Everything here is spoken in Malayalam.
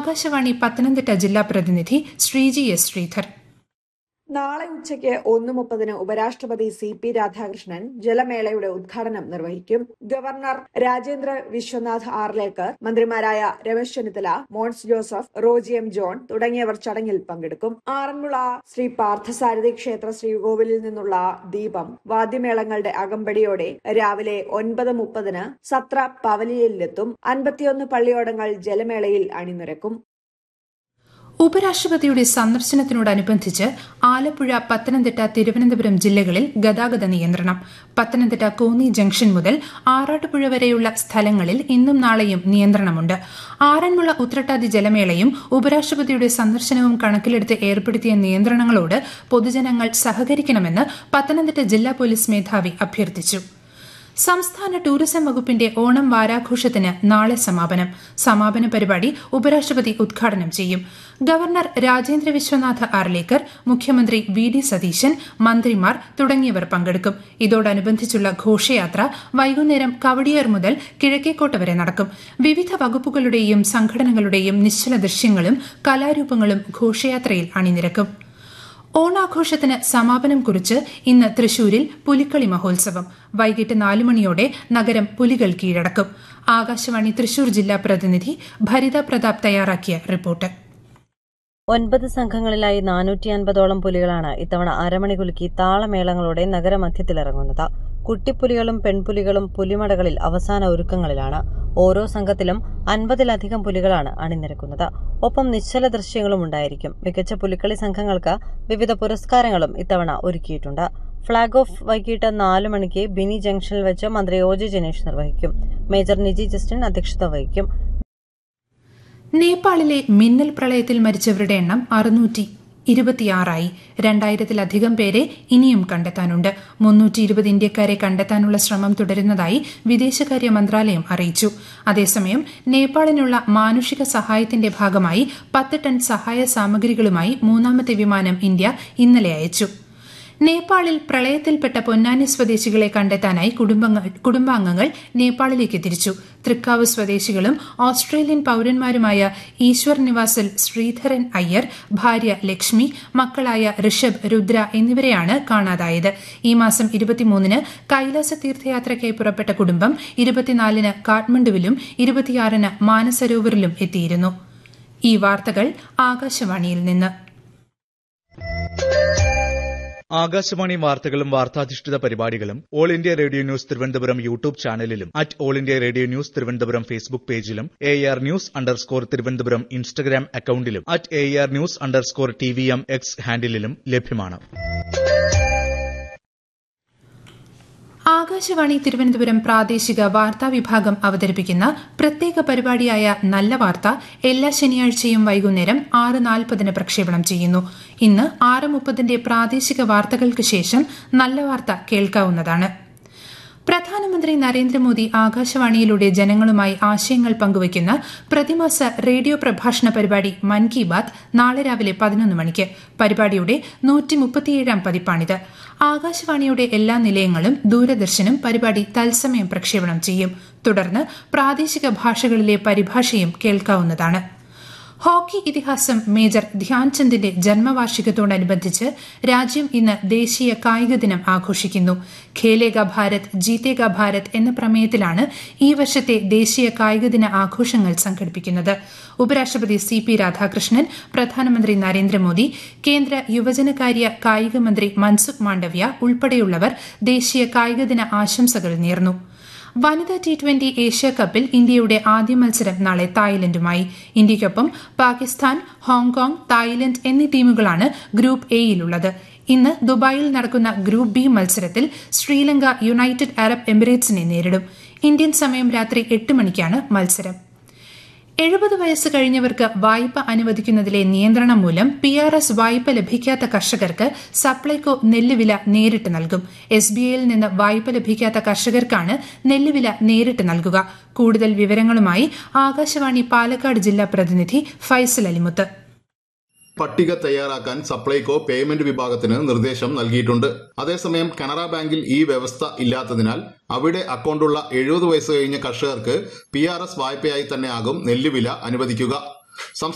ആകാശവാണി പത്തനംതിട്ട ജില്ലാ പ്രതിനിധി ശ്രീജി എസ് ശ്രീധർ നാളെ ഉച്ചയ്ക്ക് ഒന്ന് മുപ്പതിന് ഉപരാഷ്ട്രപതി സി പി രാധാകൃഷ്ണൻ ജലമേളയുടെ ഉദ്ഘാടനം നിർവഹിക്കും ഗവർണർ രാജേന്ദ്ര വിശ്വനാഥ് ആർലേക്കർ മന്ത്രിമാരായ രമേശ് ചെന്നിത്തല മോൺസ് ജോസഫ് റോജി എം ജോൺ തുടങ്ങിയവർ ചടങ്ങിൽ പങ്കെടുക്കും ആറന്മുള ശ്രീ പാർത്ഥസാരഥി ക്ഷേത്ര ശ്രീകോവിലിൽ നിന്നുള്ള ദീപം വാദ്യമേളങ്ങളുടെ അകമ്പടിയോടെ രാവിലെ ഒൻപത് മുപ്പതിന് സത്ര പവലിയനിലെത്തും അൻപത്തിയൊന്ന് പള്ളിയോടങ്ങൾ ജലമേളയിൽ അണിനിരക്കും ഉപരാഷ്ട്രപതിയുടെ സന്ദർശനത്തിനോടനുബന്ധിച്ച് ആലപ്പുഴ പത്തനംതിട്ട തിരുവനന്തപുരം ജില്ലകളിൽ ഗതാഗത നിയന്ത്രണം പത്തനംതിട്ട കോന്നി ജംഗ്ഷൻ മുതൽ ആറാട്ടുപുഴ വരെയുള്ള സ്ഥലങ്ങളിൽ ഇന്നും നാളെയും നിയന്ത്രണമുണ്ട് ആറന്മുള ഉത്രട്ടാതി ജലമേളയും ഉപരാഷ്ട്രപതിയുടെ സന്ദർശനവും കണക്കിലെടുത്ത് ഏർപ്പെടുത്തിയ നിയന്ത്രണങ്ങളോട് പൊതുജനങ്ങൾ സഹകരിക്കണമെന്ന് പത്തനംതിട്ട ജില്ലാ പോലീസ് മേധാവി അഭ്യർത്ഥിച്ചു സംസ്ഥാന ടൂറിസം വകുപ്പിന്റെ ഓണം വാരാഘോഷത്തിന് നാളെ സമാപനം സമാപന പരിപാടി ഉപരാഷ്ട്രപതി ഉദ്ഘാടനം ചെയ്യും ഗവർണർ രാജേന്ദ്ര വിശ്വനാഥ് ആർലേക്കർ മുഖ്യമന്ത്രി വി ഡി സതീശൻ മന്ത്രിമാർ തുടങ്ങിയവർ പങ്കെടുക്കും ഇതോടനുബന്ധിച്ചുള്ള ഘോഷയാത്ര വൈകുന്നേരം കവടിയാർ മുതൽ കിഴക്കേക്കോട്ട വരെ നടക്കും വിവിധ വകുപ്പുകളുടെയും സംഘടനകളുടെയും നിശ്ചല ദൃശ്യങ്ങളും കലാരൂപങ്ങളും ഘോഷയാത്രയിൽ അണിനിരക്കും ഓണാഘോഷത്തിന് സമാപനം കുറിച്ച് ഇന്ന് തൃശൂരിൽ പുലിക്കളി മഹോത്സവം വൈകിട്ട് നാലു മണിയോടെ നഗരം പുലികൾ കീഴടക്കും ആകാശവാണി തൃശൂർ ജില്ലാ പ്രതിനിധി ഭരിത പ്രതാപ് തയ്യാറാക്കിയ റിപ്പോർട്ട് ഒൻപത് സംഘങ്ങളിലായി നാനൂറ്റി അൻപതോളം പുലികളാണ് ഇത്തവണ അരമണി കുലുക്കി താളമേളങ്ങളോടെ നഗരമധ്യത്തിലിറങ്ങുന്നത് കുട്ടിപ്പുലികളും പെൺപുലികളും പുലിമടകളിൽ അവസാന ഒരുക്കങ്ങളിലാണ് ഓരോ സംഘത്തിലും അൻപതിലധികം പുലികളാണ് അണിനിരക്കുന്നത് ഒപ്പം നിശ്ചല ദൃശ്യങ്ങളും ഉണ്ടായിരിക്കും മികച്ച പുലിക്കളി സംഘങ്ങൾക്ക് വിവിധ പുരസ്കാരങ്ങളും ഇത്തവണ ഒരുക്കിയിട്ടുണ്ട് ഫ്ളാഗ് ഓഫ് വൈകിട്ട് നാല് മണിക്ക് ബിനി ജംഗ്ഷനിൽ വെച്ച് മന്ത്രി ഒ ജെ ജനേഷ് നിർവഹിക്കും മേജർ നിജി ജസ്റ്റിൻ അധ്യക്ഷത വഹിക്കും നേപ്പാളിലെ മിന്നൽ പ്രളയത്തിൽ മരിച്ചവരുടെ എണ്ണം അറുന്നൂറ്റി ഇരുപത്തിയാറായി രണ്ടായിരത്തിലധികം പേരെ ഇനിയും കണ്ടെത്താനുണ്ട് മുന്നൂറ്റി ഇരുപത് ഇന്ത്യക്കാരെ കണ്ടെത്താനുള്ള ശ്രമം തുടരുന്നതായി വിദേശകാര്യ മന്ത്രാലയം അറിയിച്ചു അതേസമയം നേപ്പാളിനുള്ള മാനുഷിക സഹായത്തിന്റെ ഭാഗമായി പത്ത് ടൺ സഹായ സാമഗ്രികളുമായി മൂന്നാമത്തെ വിമാനം ഇന്ത്യ ഇന്നലെ അയച്ചു നേപ്പാളിൽ പ്രളയത്തിൽപ്പെട്ട പൊന്നാനി സ്വദേശികളെ കണ്ടെത്താനായി കുടുംബാംഗങ്ങൾ നേപ്പാളിലേക്ക് തിരിച്ചു തൃക്കാവ് സ്വദേശികളും ഓസ്ട്രേലിയൻ പൌരന്മാരുമായ ഈശ്വർ നിവാസിൽ ശ്രീധരൻ അയ്യർ ഭാര്യ ലക്ഷ്മി മക്കളായ ഋഷഭ് രുദ്ര എന്നിവരെയാണ് കാണാതായത് ഈ മാസം ഇരുപത്തിമൂന്നിന് കൈലാസ തീർത്ഥയാത്രയ്ക്കായി പുറപ്പെട്ട കുടുംബം ഇരുപത്തിനാലിന് കാഠ്മണ്ഡുവിലും ഇരുപത്തിയാറിന് മാനസരോവറിലും എത്തിയിരുന്നു ഈ വാർത്തകൾ ആകാശവാണിയിൽ നിന്ന് ആകാശവാണി വാർത്തകളും വാർത്താധിഷ്ഠിത പരിപാടികളും All India Radio news Thiruvananthapuram YouTube ചാനലിലും at All India Radio news Thiruvananthapuram Facebook പേജിലും A R news underscore Thiruvananthapuram Instagram അക്കൌണ്ടിലും at A R news underscore T V M X ഹാൻഡിലും ലഭ്യമാണ് ആകാശവാണി തിരുവനന്തപുരം പ്രാദേശിക വാർത്താ വിഭാഗം അവതരിപ്പിക്കുന്ന പ്രത്യേക പരിപാടിയായ നല്ല വാർത്ത എല്ലാ ശനിയാഴ്ചയും വൈകുന്നേരം ആറ് നാൽപ്പതിന് പ്രക്ഷേപണം ചെയ്യുന്നു ഇന്ന് ആറ് മുപ്പതിന്റെ പ്രാദേശിക വാർത്തകൾക്ക് ശേഷം നല്ല വാർത്ത കേൾക്കാവുന്നതാണ് പ്രധാനമന്ത്രി നരേന്ദ്രമോദി ആകാശവാണിയിലൂടെ ജനങ്ങളുമായി ആശയങ്ങൾ പങ്കുവയ്ക്കുന്ന പ്രതിമാസ റേഡിയോ പ്രഭാഷണ പരിപാടി മൻ കി ബാത് നാളെ രാവിലെ പതിനൊന്ന് മണിക്ക് പരിപാടിയുടെ നൂറ്റി മുപ്പത്തിയേഴാം പതിപ്പാണിത് ആകാശവാണിയുടെ എല്ലാ നിലയങ്ങളും ദൂരദർശനും പരിപാടി തത്സമയം പ്രക്ഷേപണം ചെയ്യും തുടർന്ന് പ്രാദേശിക ഭാഷകളിലെ പരിഭാഷയും കേൾക്കാവുന്നതാണ് ഹോക്കി ഇതിഹാസം മേജർ ധ്യാൻചന്ദിന്റെ ജന്മവാർഷികത്തോടനുബന്ധിച്ച് രാജ്യം ഇന്ന് ദേശീയ കായിക ദിനം ആഘോഷിക്കുന്നു ഖേലേഗ ഭാരത് ജീതേഗ ഭാരത് എന്ന പ്രമേയത്തിലാണ് ഈ വർഷത്തെ ദേശീയ കായിക ദിന ആഘോഷങ്ങൾ സംഘടിപ്പിക്കുന്നത് ഉപരാഷ്ട്രപതി സി പി രാധാകൃഷ്ണൻ പ്രധാനമന്ത്രി നരേന്ദ്രമോദി കേന്ദ്ര യുവജനകാര്യ കായിക മന്ത്രി മൻസുഖ് മാണ്ഡവ്യ ഉൾപ്പെടെയുള്ളവർ ദേശീയ കായിക ദിന ആശംസകൾ നേർന്നു വനിതാ ടി ട്വന്റി ഏഷ്യ കപ്പിൽ ഇന്ത്യയുടെ ആദ്യ മത്സരം നാളെ തായ്ലൻഡുമായി ഇന്ത്യയ്ക്കൊപ്പം പാകിസ്ഥാൻ ഹോങ്കോങ് തായ്ലൻഡ് എന്നീ ടീമുകളാണ് ഗ്രൂപ്പ് എയിലുള്ളത് ഇന്ന് ദുബായിൽ നടക്കുന്ന ഗ്രൂപ്പ് ബി മത്സരത്തിൽ ശ്രീലങ്ക യുണൈറ്റഡ് അറബ് എമിറേറ്റ്സിനെ നേരിടും ഇന്ത്യൻ സമയം രാത്രി എട്ട് മണിക്കാണ് മത്സരം എഴുപത് വയസ്സ് കഴിഞ്ഞവർക്ക് വായ്പ അനുവദിക്കുന്നതിലെ നിയന്ത്രണം മൂലം പി ആർ എസ് വായ്പ ലഭിക്കാത്ത കർഷകർക്ക് സപ്ലൈകോ നെല്ലുവില നേരിട്ട് നൽകും എസ് ബി ഐയിൽ നിന്ന് വായ്പ ലഭിക്കാത്ത കർഷകർക്കാണ് നെല്ലുവില നേരിട്ട് നൽകുക കൂടുതൽ വിവരങ്ങളുമായി ആകാശവാണി പാലക്കാട് ജില്ലാ പ്രതിനിധി ഫൈസൽ അലിമുത്ത് പട്ടിക തയ്യാറാക്കാൻ സപ്ലൈകോ പേയ്മെന്റ് വിഭാഗത്തിന് നിർദ്ദേശം നൽകിയിട്ടുണ്ട് അതേസമയം കനറ ബാങ്കിൽ ഈ വ്യവസ്ഥ ഇല്ലാത്തതിനാൽ അവിടെ അക്കൗണ്ടുള്ള എഴുപത് വയസ്സ് കഴിഞ്ഞ കർഷകർക്ക് പി ആർ എസ് വായ്പയായി തന്നെയാകും നെല്ലുവില അനുവദിക്കുക